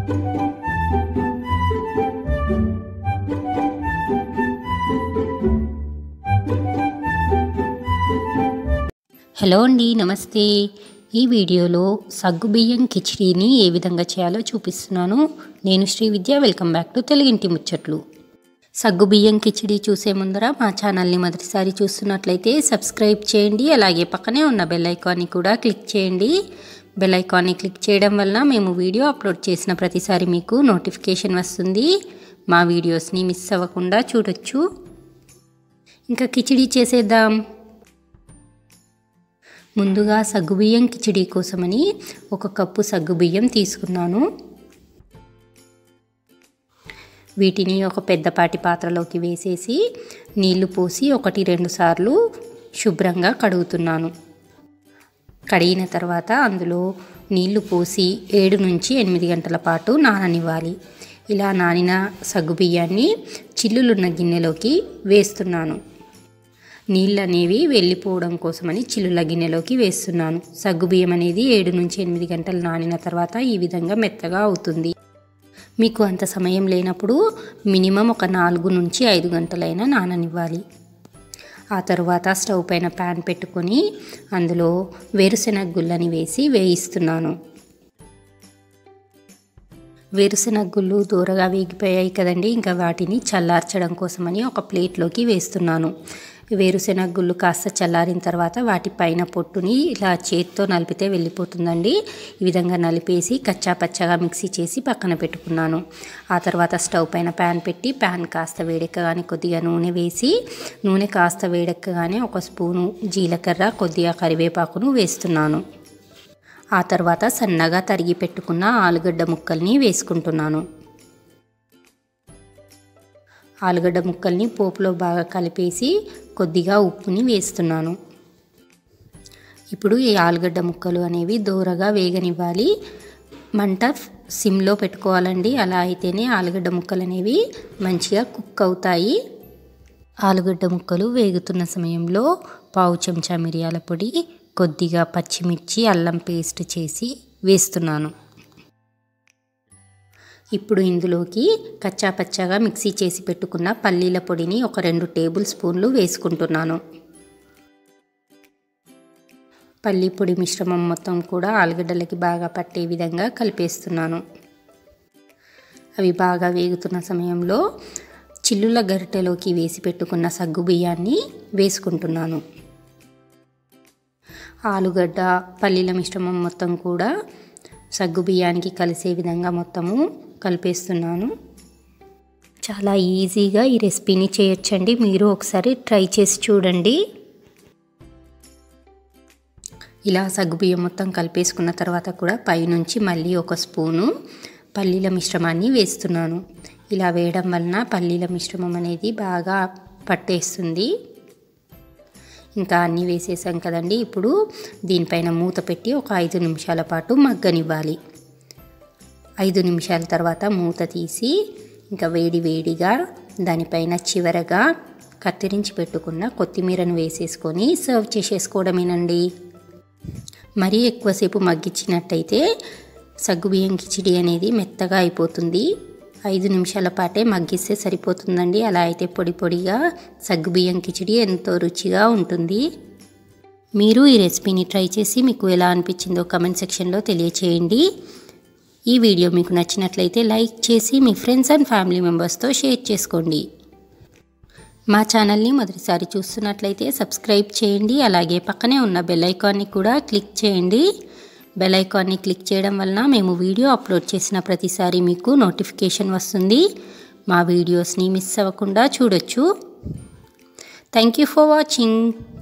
hello అండి నమస్తే ఈ వీడియోలో సగ్గుబియ్యం కిచిడీని ఏ విధంగా చేయాలో చూపిస్తున్నాను నేను Sri Vidya welcome back to తెలుగింటి ముచ్చట్లు సగ్గుబియ్యం కిచిడీ చూసే ముందర మా ఛానల్ని మొదటిసారి చూస్తున్నట్లయితే సబ్స్క్రైబ్ చేయండి అలాగే పక్కనే ఉన్న బెల్ ఐకాన్ని కూడా క్లిక్ చేయండి బెల్ ఐకాన్ని క్లిక్ చేయడం వలన మేము వీడియో అప్లోడ్ చేసిన ప్రతిసారి మీకు నోటిఫికేషన్ వస్తుంది మా వీడియోస్ని మిస్ అవ్వకుండా చూడొచ్చు ఇంకా కిచిడీ చేసేద్దాం ముందుగా సగ్గుబియ్యం కిచిడీ కోసమని ఒక కప్పు సగ్గుబియ్యం తీసుకున్నాను వీటిని ఒక పెద్దపాటి పాత్రలోకి వేసేసి నీళ్లు పోసి ఒకటి రెండు సార్లు శుభ్రంగా కడుగుతున్నాను కడిగిన తర్వాత అందులో నీళ్లు పోసి ఏడు నుంచి ఎనిమిది గంటల పాటు నాననివ్వాలి ఇలా నానిన సగ్గుబియ్యాన్ని చిల్లులున్న గిన్నెలోకి వేస్తున్నాను నీళ్ళు అనేవి వెళ్ళిపోవడం కోసమని చిల్లుల గిన్నెలోకి వేస్తున్నాను సగ్గుబియ్యం అనేది ఏడు నుంచి ఎనిమిది గంటలు నానిన తర్వాత ఈ విధంగా మెత్తగా అవుతుంది మీకు అంత సమయం లేనప్పుడు మినిమం ఒక నాలుగు నుంచి ఐదు గంటలైనా నాననివ్వాలి ఆ తర్వాత స్టవ్ పైన ప్యాన్ పెట్టుకొని అందులో వేరుశెనగ గుళ్ళని వేసి వేయిస్తున్నాను వేరుశెనగ గుళ్ళు దూరగా వేగిపోయాయి కదండి ఇంకా వాటిని చల్లార్చడం కోసమని ఒక ప్లేట్లోకి వేస్తున్నాను వేరుశెనగ గుళ్ళు కాస్త చల్లారిన తర్వాత వాటి పైన పొట్టుని ఇలా చేత్తో నలిపితే వెళ్ళిపోతుందండి ఈ విధంగా నలిపేసి కచ్చా పచ్చగా మిక్సీ చేసి పక్కన పెట్టుకున్నాను ఆ తర్వాత స్టవ్ పైన ప్యాన్ పెట్టి ప్యాన్ కాస్త వేడెక్కగానే కొద్దిగా నూనె వేసి నూనె కాస్త వేడెక్కగానే ఒక స్పూను జీలకర్ర కొద్దిగా కరివేపాకును వేస్తున్నాను ఆ తర్వాత సన్నగా తరిగి పెట్టుకున్న ఆలుగడ్డ ముక్కల్ని వేసుకుంటున్నాను ఆలుగడ్డ ముక్కల్ని పోపులో బాగా కలిపేసి కొద్దిగా ఉప్పుని వేస్తున్నాను ఇప్పుడు ఈ ఆలుగడ్డ ముక్కలు అనేవి దూరగా వేగనివ్వాలి మంట సిమ్లో పెట్టుకోవాలండి అలా అయితేనే ఆలుగడ్డ ముక్కలు అనేవి మంచిగా కుక్ అవుతాయి ఆలుగడ్డ ముక్కలు వేగుతున్న సమయంలో పావు చెంచా మిరియాల పొడి కొద్దిగా పచ్చిమిర్చి అల్లం పేస్ట్ చేసి వేస్తున్నాను ఇప్పుడు ఇందులోకి కచ్చా పచ్చాగా మిక్సీ చేసి పెట్టుకున్న పల్లీల పొడిని ఒక రెండు టేబుల్ స్పూన్లు వేసుకుంటున్నాను పల్లీ పొడి మిశ్రమం మొత్తం కూడా ఆలుగడ్డలకి బాగా పట్టే విధంగా కలిపేస్తున్నాను అవి బాగా వేగుతున్న సమయంలో చిల్లుల గరిటెలోకి వేసి పెట్టుకున్న సగ్గు బియ్యాన్ని వేసుకుంటున్నాను ఆలుగడ్డ పల్లీల మిశ్రమం మొత్తం కూడా సగ్గు బియ్యానికి కలిసే విధంగా మొత్తము కలిపేస్తున్నాను చాలా ఈజీగా ఈ రెసిపీని చేయొచ్చండి మీరు ఒకసారి ట్రై చేసి చూడండి ఇలా సగ్గుబియ్యం మొత్తం కలిపేసుకున్న తర్వాత కూడా పైనుంచి మళ్ళీ ఒక స్పూను పల్లీల మిశ్రమాన్ని వేస్తున్నాను ఇలా వేయడం వలన పల్లీల మిశ్రమం అనేది బాగా పట్టేస్తుంది ఇంకా అన్నీ వేసేసాం కదండి ఇప్పుడు దీనిపైన మూత పెట్టి ఒక ఐదు నిమిషాల పాటు మగ్గనివ్వాలి ఐదు నిమిషాల తర్వాత మూత తీసి ఇంకా వేడి వేడిగా దానిపైన చివరగా కత్తిరించి పెట్టుకున్న కొత్తిమీరను వేసేసుకొని సర్వ్ చేసేసుకోవడమేనండి మరీ ఎక్కువసేపు మగ్గించినట్టయితే సగ్గుబియ్యం కిచిడి అనేది మెత్తగా అయిపోతుంది ఐదు నిమిషాల పాటే మగ్గిస్తే సరిపోతుందండి అలా అయితే పొడి పొడిగా సగ్గుబియ్యం కిచిడి ఎంతో రుచిగా ఉంటుంది మీరు ఈ రెసిపీని ట్రై చేసి మీకు ఎలా అనిపించిందో కమెంట్ సెక్షన్లో తెలియచేయండి ఈ వీడియో మీకు నచ్చినట్లయితే లైక్ చేసి మీ ఫ్రెండ్స్ అండ్ ఫ్యామిలీ మెంబర్స్తో షేర్ చేసుకోండి మా ఛానల్ని మొదటిసారి చూస్తున్నట్లయితే సబ్స్క్రైబ్ చేయండి అలాగే పక్కనే ఉన్న బెల్ ఐకాన్ని కూడా క్లిక్ చేయండి బెల్ ఐకాన్ని క్లిక్ చేయడం వలన మేము వీడియో అప్లోడ్ చేసిన ప్రతిసారి మీకు నోటిఫికేషన్ వస్తుంది మా వీడియోస్ని మిస్ అవ్వకుండా చూడొచ్చు థ్యాంక్ యూ ఫర్ వాచింగ్